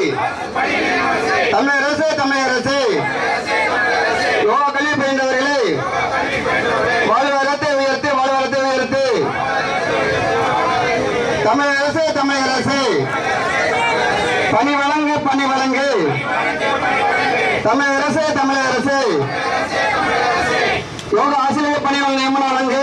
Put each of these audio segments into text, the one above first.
தமிழக அரசு தமிழக அரசு யோகா கல்வி பயின்றவர்களே வாழ்வாரத்தை உயர்த்து வாழ்வாரத்தை உயர்த்து தமிழக அரசு தமிழக அரசு பணி வழங்கு பணி வழங்கு தமிழக அரசு தமிழக அரசு யோகா ஆசிரியர் பணிகள் நியமனம் வழங்கு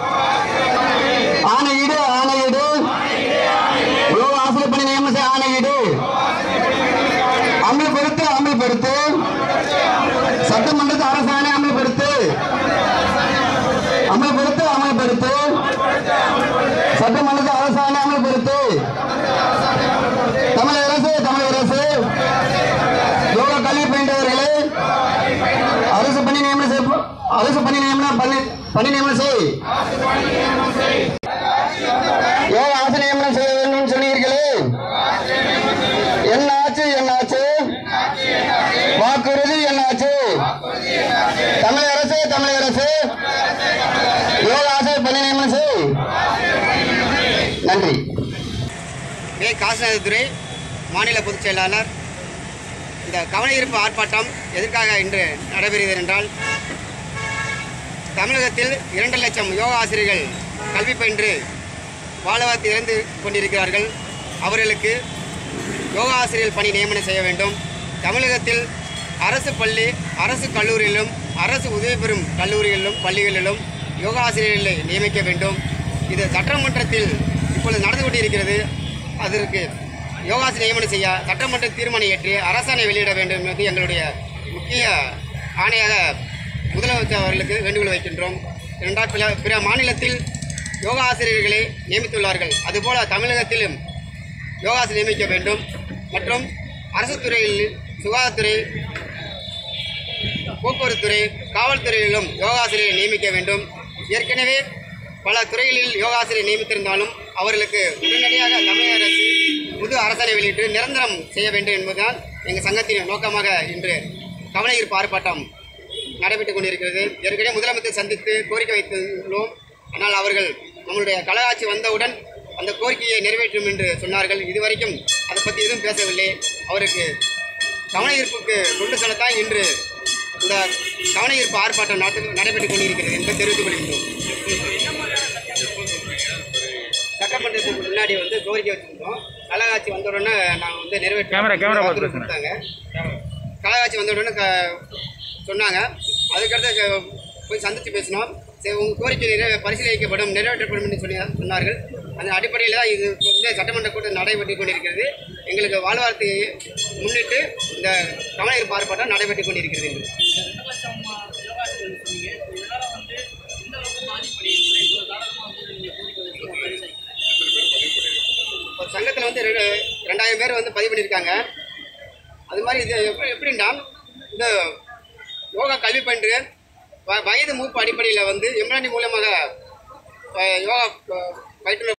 ஆணையீடு ஆணையீடு யோகா ஆசிரியர் பணி நியமனம் செய்ய ஆணையீடு அமல்படுத்து அமல்படுத்து சட்டமன்றத்து அரசாணை அமல்படுத்து அமல்படுத்து அமல்படுத்து சட்டமன்றத்து அரசாணை அமல்படுத்து தமிழக அரசு தமிழக அரசு யோகா கல்வி பயின்றவர்களே அரசு பணி நியமனம் செய் அரசு பணி நியமனம் பணி பணி நியமனம் செய் யோகா ஆசை நியமனம் செய்ய வேண்டும் சொன்னீர்களே என்ன ஆச்சு என்ன ஆச்சு வாக்குறுதி என்ன ஆச்சு தமிழக அரசு தமிழக அரசு யோகா ஆசை பணி நியமனம் செய் நன்றி வே காசிநாதத்துறை மாநில பொதுச் செயலாளர் இந்த கவனஈர்ப்பு ஆர்ப்பாட்டம் எதற்காக இன்று நடைபெறுகிறது என்றால் தமிழகத்தில் இரண்டு லட்சம் யோகா ஆசிரியர்கள் கல்வி பயின்று வாழ்வாத்தி இழந்து கொண்டிருக்கிறார்கள் அவர்களுக்கு யோகா ஆசிரியர் பணி நியமனம் செய்ய வேண்டும் தமிழகத்தில் அரசு பள்ளி அரசு கல்லூரியிலும் அரசு உதவி பெறும் கல்லூரிகளிலும் பள்ளிகளிலும் யோகா ஆசிரியர்களை நியமிக்க வேண்டும் இது சட்டமன்றத்தில் இப்பொழுது நடந்து கொண்டிருக்கிறது அதற்கு யோகாசி நியமனம் செய்ய சட்டமன்ற தீர்மானம் ஏற்றி அரசாணை வெளியிட வேண்டும் என்பது எங்களுடைய முக்கிய ஆணையாக முதலமைச்சர் அவர்களுக்கு வேண்டுகோள் வைக்கின்றோம் இரண்டாம் பிற பிற மாநிலத்தில் யோகா ஆசிரியர்களை நியமித்துள்ளார்கள் அதுபோல தமிழகத்திலும் யோகாசி நியமிக்க வேண்டும் மற்றும் அரசு துறையில் சுகாதாரத்துறை போக்குவரத்துறை காவல்துறையிலும் யோகாசிரியரை நியமிக்க வேண்டும் ஏற்கனவே பல துறைகளில் யோகாசிரியர் நியமித்திருந்தாலும் அவர்களுக்கு உடனடியாக தமிழக அரசு புது அரசாணை வெளியிட்டு நிரந்தரம் செய்ய வேண்டும் என்பதுதான் எங்கள் சங்கத்தின் நோக்கமாக இன்று கவன ஈர்ப்பு ஆர்ப்பாட்டம் நடைபெற்றுக் கொண்டிருக்கிறது ஏற்கனவே முதலமைச்சர் சந்தித்து கோரிக்கை வைத்துள்ளோம் ஆனால் அவர்கள் நம்மளுடைய கலகாட்சி வந்தவுடன் அந்த கோரிக்கையை நிறைவேற்றும் என்று சொன்னார்கள் இதுவரைக்கும் அதை பற்றி எதுவும் பேசவில்லை அவருக்கு கவன ஈர்ப்புக்கு கொண்டு செல்லத்தான் இன்று இந்த கவன ஈர்ப்பு ஆர்ப்பாட்டம் நடத்து நடைபெற்றுக் கொண்டிருக்கிறது என்பதை தெரிவித்துக் கொள்கின்றோம் சட்டமன்றத்துக்கு முன்னாடி வந்து கோரிக்கை வச்சிருந்தோம் கலகாட்சி வந்த உடனே நாங்கள் வந்து நிறைவேற்ற கேமரா, கேமரா பார்த்து வாக்குறுதி கொடுத்தாங்க கலகாட்சி வந்த உடனே க சொன்னாங்க அதுக்கடுத்து க- போய் சந்தித்து பேசினோம் சரி உங்கள் கோரிக்கை நிறை பரிசீலிக்கப்படும் நிறைவேற்றப்படும் என்று சொல்லி சொன்னார்கள் அந்த அடிப்படையில் தான் இது வந்து சட்டமன்ற கூட்டம் நடைபெற்றுக் கொண்டிருக்கிறது எங்களுக்கு வாழ்வாரத்தை முன்னிட்டு இந்த கவன ஈர்ப்பு ஆர்ப்பாட்டம் நடைபெற்றுக் கொண்டிருக்கிறது என்று இப்போ சங்கத்தில் வந்து ரெண்டு- ரெண்டாயிரம் பேர் வந்து பதிவு பண்ணியிருக்காங்க அது மாதிரி இது எப்படி எப்படின்னா இந்த யோகா கல்வி பயின்று வ- வயது மூப்பு அடிப்படையில் வந்து எம்ரானி மூலமாக அஹ், யோகா அஹ், பயிற்றுனர்